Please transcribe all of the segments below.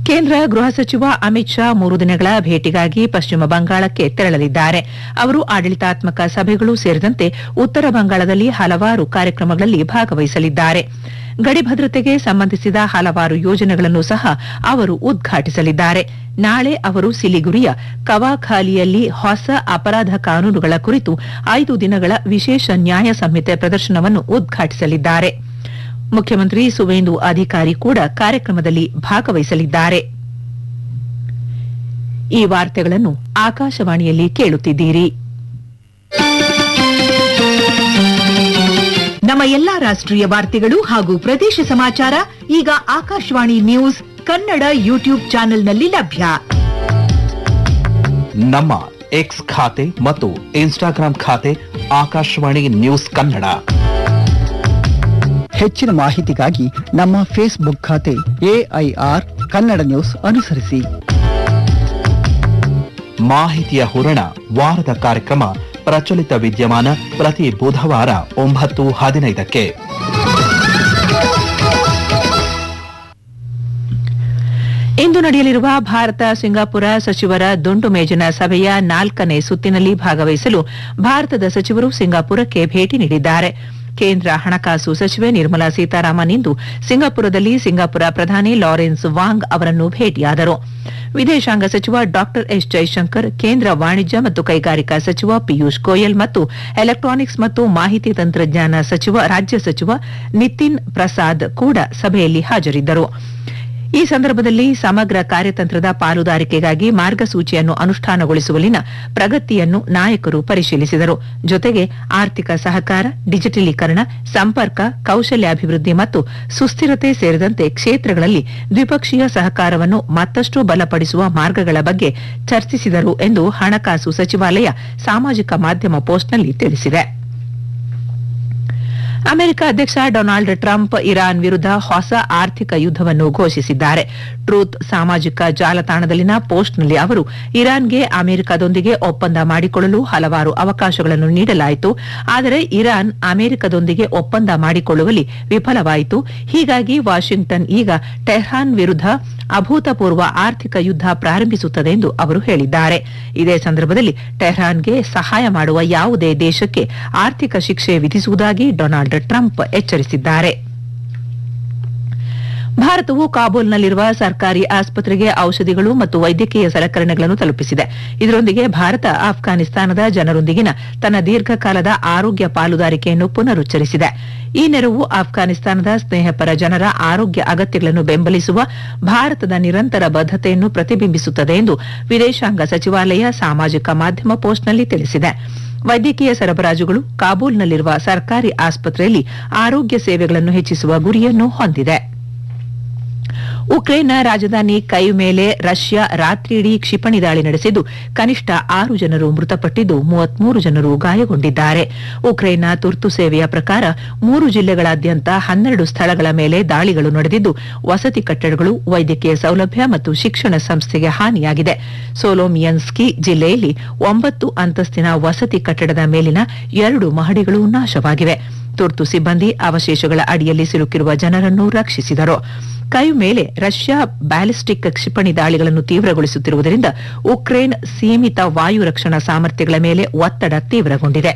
ಕೇಂದ್ರ ಗೃಹ ಸಚಿವ ಅಮಿತ್ ಶಾ ಮೂರು ದಿನಗಳ ಭೇಟಿಗಾಗಿ ಪಶ್ಚಿಮ ಬಂಗಾಳಕ್ಕೆ ತೆರಳಲಿದ್ದಾರೆ ಅವರು ಆಡಳಿತಾತ್ಮಕ ಸಭೆಗಳು ಸೇರಿದಂತೆ ಉತ್ತರ ಬಂಗಾಳದಲ್ಲಿ ಹಲವಾರು ಕಾರ್ಯಕ್ರಮಗಳಲ್ಲಿ ಭಾಗವಹಿಸಲಿದ್ದಾರೆ ಗಡಿ ಭದ್ರತೆಗೆ ಸಂಬಂಧಿಸಿದ ಹಲವಾರು ಯೋಜನೆಗಳನ್ನು ಸಹ ಅವರು ಉದ್ಘಾಟಿಸಲಿದ್ದಾರೆ ನಾಳೆ ಅವರು ಸಿಲಿಗುರಿಯ ಕವಾಖಾಲಿಯಲ್ಲಿ ಹೊಸ ಅಪರಾಧ ಕಾನೂನುಗಳ ಕುರಿತು ಐದು ದಿನಗಳ ವಿಶೇಷ ನ್ಯಾಯ ಸಂಹಿತೆ ಪ್ರದರ್ಶನವನ್ನು ಉದ್ಘಾಟಿಸಲಿದ್ದಾರೆ ಮುಖ್ಯಮಂತ್ರಿ ಸುವೇಂದು ಅಧಿಕಾರಿ ಕೂಡ ಕಾರ್ಯಕ್ರಮದಲ್ಲಿ ಭಾಗವಹಿಸಲಿದ್ದಾರೆ ಈ ವಾರ್ತೆಗಳನ್ನು ಆಕಾಶವಾಣಿಯಲ್ಲಿ ಕೇಳುತ್ತಿದ್ದೀರಿ ನಮ್ಮ ಎಲ್ಲಾ ರಾಷ್ಟ್ರೀಯ ವಾರ್ತೆಗಳು ಹಾಗೂ ಪ್ರದೇಶ ಸಮಾಚಾರ ಈಗ ಆಕಾಶವಾಣಿ ನ್ಯೂಸ್ ಕನ್ನಡ ಯೂಟ್ಯೂಬ್ ಚಾನೆಲ್ನಲ್ಲಿ ಲಭ್ಯ ನಮ್ಮ ಎಕ್ಸ್ ಖಾತೆ ಮತ್ತು ಇನ್ಸ್ಟಾಗ್ರಾಂ ಖಾತೆ ಆಕಾಶವಾಣಿ ನ್ಯೂಸ್ ಕನ್ನಡ ಹೆಚ್ಚಿನ ಮಾಹಿತಿಗಾಗಿ ನಮ್ಮ ಫೇಸ್ಬುಕ್ ಖಾತೆ ಎಐಆರ್ ಕನ್ನಡ ನ್ಯೂಸ್ ಅನುಸರಿಸಿ ಮಾಹಿತಿಯ ಹೂರಣ ವಾರದ ಕಾರ್ಯಕ್ರಮ ಪ್ರಚಲಿತ ವಿದ್ಯಮಾನ ಪ್ರತಿ ಬುಧವಾರ ಒಂಬತ್ತು ಹದಿನೈದಕ್ಕೆ ಇಂದು ನಡೆಯಲಿರುವ ಭಾರತ ಸಿಂಗಾಪುರ ಸಚಿವರ ದುಂಡು ಮೇಜಿನ ಸಭೆಯ ನಾಲ್ಕನೇ ಸುತ್ತಿನಲ್ಲಿ ಭಾಗವಹಿಸಲು ಭಾರತದ ಸಚಿವರು ಸಿಂಗಾಪುರಕ್ಕೆ ಭೇಟಿ ನೀಡಿದ್ದಾರೆ ಕೇಂದ್ರ ಹಣಕಾಸು ಸಚಿವೆ ನಿರ್ಮಲಾ ಸೀತಾರಾಮನ್ ಇಂದು ಸಿಂಗಾಪುರದಲ್ಲಿ ಸಿಂಗಾಪುರ ಪ್ರಧಾನಿ ಲಾರೆನ್ಸ್ ವಾಂಗ್ ಅವರನ್ನು ಭೇಟಿಯಾದರು ವಿದೇಶಾಂಗ ಸಚಿವ ಡಾ ಎಸ್ ಜೈಶಂಕರ್ ಕೇಂದ್ರ ವಾಣಿಜ್ಯ ಮತ್ತು ಕೈಗಾರಿಕಾ ಸಚಿವ ಪಿಯೂಷ್ ಗೋಯಲ್ ಮತ್ತು ಎಲೆಕ್ಟ್ರಾನಿಕ್ಸ್ ಮತ್ತು ಮಾಹಿತಿ ತಂತ್ರಜ್ಞಾನ ಸಚಿವ ರಾಜ್ಯ ಸಚಿವ ನಿತಿನ್ ಪ್ರಸಾದ್ ಕೂಡ ಸಭೆಯಲ್ಲಿ ಹಾಜರಿದ್ದರು ಈ ಸಂದರ್ಭದಲ್ಲಿ ಸಮಗ್ರ ಕಾರ್ಯತಂತ್ರದ ಪಾಲುದಾರಿಕೆಗಾಗಿ ಮಾರ್ಗಸೂಚಿಯನ್ನು ಅನುಷ್ಠಾನಗೊಳಿಸುವಲ್ಲಿನ ಪ್ರಗತಿಯನ್ನು ನಾಯಕರು ಪರಿಶೀಲಿಸಿದರು ಜೊತೆಗೆ ಆರ್ಥಿಕ ಸಹಕಾರ ಡಿಜಿಟಲೀಕರಣ ಸಂಪರ್ಕ ಕೌಶಲ್ಯಾಭಿವೃದ್ಧಿ ಮತ್ತು ಸುಸ್ಥಿರತೆ ಸೇರಿದಂತೆ ಕ್ಷೇತ್ರಗಳಲ್ಲಿ ದ್ವಿಪಕ್ಷೀಯ ಸಹಕಾರವನ್ನು ಮತ್ತಷ್ಟು ಬಲಪಡಿಸುವ ಮಾರ್ಗಗಳ ಬಗ್ಗೆ ಚರ್ಚಿಸಿದರು ಎಂದು ಹಣಕಾಸು ಸಚಿವಾಲಯ ಸಾಮಾಜಿಕ ಮಾಧ್ಯಮ ಪೋಸ್ಟ್ನಲ್ಲಿ ತಿಳಿಸಿದೆ ಅಮೆರಿಕ ಅಧ್ಯಕ್ಷ ಡೊನಾಲ್ಡ್ ಟ್ರಂಪ್ ಇರಾನ್ ವಿರುದ್ಧ ಹೊಸ ಆರ್ಥಿಕ ಯುದ್ದವನ್ನು ಘೋಷಿಸಿದ್ದಾರೆ ಟ್ರೂತ್ ಸಾಮಾಜಿಕ ಜಾಲತಾಣದಲ್ಲಿನ ಪೋಸ್ಟ್ನಲ್ಲಿ ಅವರು ಇರಾನ್ಗೆ ಅಮೆರಿಕದೊಂದಿಗೆ ಒಪ್ಪಂದ ಮಾಡಿಕೊಳ್ಳಲು ಹಲವಾರು ಅವಕಾಶಗಳನ್ನು ನೀಡಲಾಯಿತು ಆದರೆ ಇರಾನ್ ಅಮೆರಿಕದೊಂದಿಗೆ ಒಪ್ಪಂದ ಮಾಡಿಕೊಳ್ಳುವಲ್ಲಿ ವಿಫಲವಾಯಿತು ಹೀಗಾಗಿ ವಾಷಿಂಗ್ಟನ್ ಈಗ ಟೆಹ್ರಾನ್ ವಿರುದ್ಧ ಅಭೂತಪೂರ್ವ ಆರ್ಥಿಕ ಯುದ್ಧ ಪ್ರಾರಂಭಿಸುತ್ತದೆ ಎಂದು ಅವರು ಹೇಳಿದ್ದಾರೆ ಇದೇ ಸಂದರ್ಭದಲ್ಲಿ ಟೆಹ್ರಾನ್ಗೆ ಸಹಾಯ ಮಾಡುವ ಯಾವುದೇ ದೇಶಕ್ಕೆ ಆರ್ಥಿಕ ಶಿಕ್ಷೆ ವಿಧಿಸುವುದಾಗಿ ಡೊನಾಲ್ಡ್ ಟ್ರಂಪ್ ಎಚ್ಚರಿಸಿದ್ದಾರೆ ಭಾರತವು ಕಾಬೂಲ್ನಲ್ಲಿರುವ ಸರ್ಕಾರಿ ಆಸ್ಪತ್ರೆಗೆ ಔಷಧಿಗಳು ಮತ್ತು ವೈದ್ಯಕೀಯ ಸಲಕರಣೆಗಳನ್ನು ತಲುಪಿಸಿದೆ ಇದರೊಂದಿಗೆ ಭಾರತ ಆಫ್ಘಾನಿಸ್ತಾನದ ಜನರೊಂದಿಗಿನ ತನ್ನ ದೀರ್ಘಕಾಲದ ಆರೋಗ್ಯ ಪಾಲುದಾರಿಕೆಯನ್ನು ಪುನರುಚ್ಚರಿಸಿದೆ ಈ ನೆರವು ಆಫ್ಘಾನಿಸ್ತಾನದ ಸ್ನೇಹಪರ ಜನರ ಆರೋಗ್ಯ ಅಗತ್ಯಗಳನ್ನು ಬೆಂಬಲಿಸುವ ಭಾರತದ ನಿರಂತರ ಬದ್ಧತೆಯನ್ನು ಪ್ರತಿಬಿಂಬಿಸುತ್ತದೆ ಎಂದು ವಿದೇಶಾಂಗ ಸಚಿವಾಲಯ ಸಾಮಾಜಿಕ ಮಾಧ್ಯಮ ಪೋಸ್ಟ್ನಲ್ಲಿ ತಿಳಿಸಿದೆ ವೈದ್ಯಕೀಯ ಸರಬರಾಜುಗಳು ಕಾಬೂಲ್ನಲ್ಲಿರುವ ಸರ್ಕಾರಿ ಆಸ್ಪತ್ರೆಯಲ್ಲಿ ಆರೋಗ್ಯ ಸೇವೆಗಳನ್ನು ಹೆಚ್ಚಿಸುವ ಗುರಿಯನ್ನು ಹೊಂದಿದೆ ಉಕ್ರೇನ್ನ ರಾಜಧಾನಿ ಕೈ ಮೇಲೆ ರಷ್ಯಾ ರಾತ್ರಿಯಿಡೀ ಕ್ಷಿಪಣಿ ದಾಳಿ ನಡೆಸಿದ್ದು ಕನಿಷ್ಠ ಆರು ಜನರು ಮೃತಪಟ್ಟಿದ್ದು ಮೂವತ್ಮೂರು ಜನರು ಗಾಯಗೊಂಡಿದ್ದಾರೆ ಉಕ್ರೇನ್ನ ತುರ್ತು ಸೇವೆಯ ಪ್ರಕಾರ ಮೂರು ಜಿಲ್ಲೆಗಳಾದ್ಯಂತ ಹನ್ನೆರಡು ಸ್ಥಳಗಳ ಮೇಲೆ ದಾಳಿಗಳು ನಡೆದಿದ್ದು ವಸತಿ ಕಟ್ಟಡಗಳು ವೈದ್ಯಕೀಯ ಸೌಲಭ್ಯ ಮತ್ತು ಶಿಕ್ಷಣ ಸಂಸ್ಥೆಗೆ ಹಾನಿಯಾಗಿದೆ ಸೋಲೋಮಿಯನ್ಸ್ಕಿ ಜಿಲ್ಲೆಯಲ್ಲಿ ಒಂಬತ್ತು ಅಂತಸ್ತಿನ ವಸತಿ ಕಟ್ಟಡದ ಮೇಲಿನ ಎರಡು ಮಹಡಿಗಳು ನಾಶವಾಗಿವೆ ತುರ್ತು ಸಿಬ್ಬಂದಿ ಅವಶೇಷಗಳ ಅಡಿಯಲ್ಲಿ ಸಿಲುಕಿರುವ ಜನರನ್ನು ರಕ್ಷಿಸಿದರು ಕೈ ಮೇಲೆ ರಷ್ಯಾ ಬ್ಯಾಲಿಸ್ಟಿಕ್ ಕ್ಷಿಪಣಿ ದಾಳಿಗಳನ್ನು ತೀವ್ರಗೊಳಿಸುತ್ತಿರುವುದರಿಂದ ಉಕ್ರೇನ್ ಸೀಮಿತ ವಾಯು ರಕ್ಷಣಾ ಸಾಮರ್ಥ್ಯಗಳ ಮೇಲೆ ಒತ್ತಡ ತೀವ್ರಗೊಂಡಿದೆ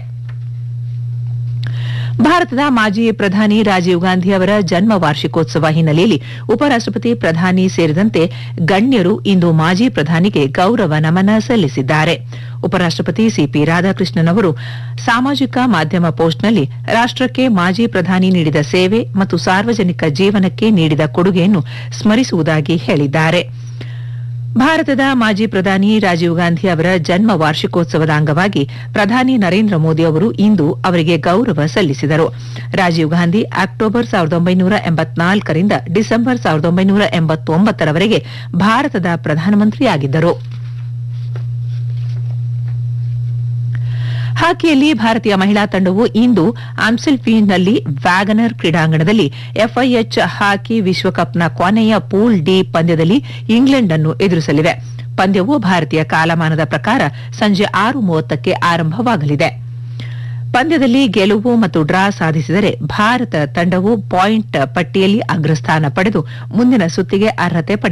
ಭಾರತದ ಮಾಜಿ ಪ್ರಧಾನಿ ರಾಜೀವ್ ಗಾಂಧಿ ಅವರ ಜನ್ಮ ವಾರ್ಷಿಕೋತ್ಸವ ಹಿನ್ನೆಲೆಯಲ್ಲಿ ಉಪರಾಷ್ಟಪತಿ ಪ್ರಧಾನಿ ಸೇರಿದಂತೆ ಗಣ್ಯರು ಇಂದು ಮಾಜಿ ಪ್ರಧಾನಿಗೆ ಗೌರವ ನಮನ ಸಲ್ಲಿಸಿದ್ದಾರೆ ಉಪರಾಷ್ಟಪತಿ ಸಿಪಿ ರಾಧಾಕೃಷ್ಣನ್ ಅವರು ಸಾಮಾಜಿಕ ಮಾಧ್ಯಮ ಪೋಸ್ಟ್ನಲ್ಲಿ ರಾಷ್ಟಕ್ಕೆ ಮಾಜಿ ಪ್ರಧಾನಿ ನೀಡಿದ ಸೇವೆ ಮತ್ತು ಸಾರ್ವಜನಿಕ ಜೀವನಕ್ಕೆ ನೀಡಿದ ಕೊಡುಗೆಯನ್ನು ಸ್ಮರಿಸುವುದಾಗಿ ಹೇಳಿದ್ದಾರೆ ಭಾರತದ ಮಾಜಿ ಪ್ರಧಾನಿ ರಾಜೀವ್ ಗಾಂಧಿ ಅವರ ಜನ್ಮ ವಾರ್ಷಿಕೋತ್ಸವದ ಅಂಗವಾಗಿ ಪ್ರಧಾನಿ ನರೇಂದ್ರ ಮೋದಿ ಅವರು ಇಂದು ಅವರಿಗೆ ಗೌರವ ಸಲ್ಲಿಸಿದರು ರಾಜೀವ್ ಗಾಂಧಿ ಅಕ್ಟೋಬರ್ ಸಾವಿರದ ಒಂಬೈನೂರ ಎಂಬತ್ನಾಲ್ಕರಿಂದ ಡಿಸೆಂಬರ್ ಸಾವಿರದ ಒಂಬೈನೂರ ಎಂಬತ್ತೊಂಬತ್ತರವರೆಗೆ ಭಾರತದ ಪ್ರಧಾನಮಂತ್ರಿಯಾಗಿದ್ದರು ಹಾಕಿಯಲ್ಲಿ ಭಾರತೀಯ ಮಹಿಳಾ ತಂಡವು ಇಂದು ಆಮ್ಸೆಲ್ಪೀನ್ನಲ್ಲಿ ವ್ಯಾಗನರ್ ಕ್ರೀಡಾಂಗಣದಲ್ಲಿ ಎಫ್ಐಎಚ್ ಹಾಕಿ ವಿಶ್ವಕಪ್ನ ಕೊನೆಯ ಪೂಲ್ ಡಿ ಪಂದ್ಯದಲ್ಲಿ ಇಂಗ್ಲೆಂಡ್ ಅನ್ನು ಎದುರಿಸಲಿವೆ ಪಂದ್ಯವು ಭಾರತೀಯ ಕಾಲಮಾನದ ಪ್ರಕಾರ ಸಂಜೆ ಆರು ಮೂವತ್ತಕ್ಕೆ ಆರಂಭವಾಗಲಿದೆ ಪಂದ್ಯದಲ್ಲಿ ಗೆಲುವು ಮತ್ತು ಡ್ರಾ ಸಾಧಿಸಿದರೆ ಭಾರತ ತಂಡವು ಪಾಯಿಂಟ್ ಪಟ್ಟಿಯಲ್ಲಿ ಅಗ್ರಸ್ಥಾನ ಪಡೆದು ಮುಂದಿನ ಸುತ್ತಿಗೆ ಅರ್ಹತೆ ಪಡೆಯಲಿದೆ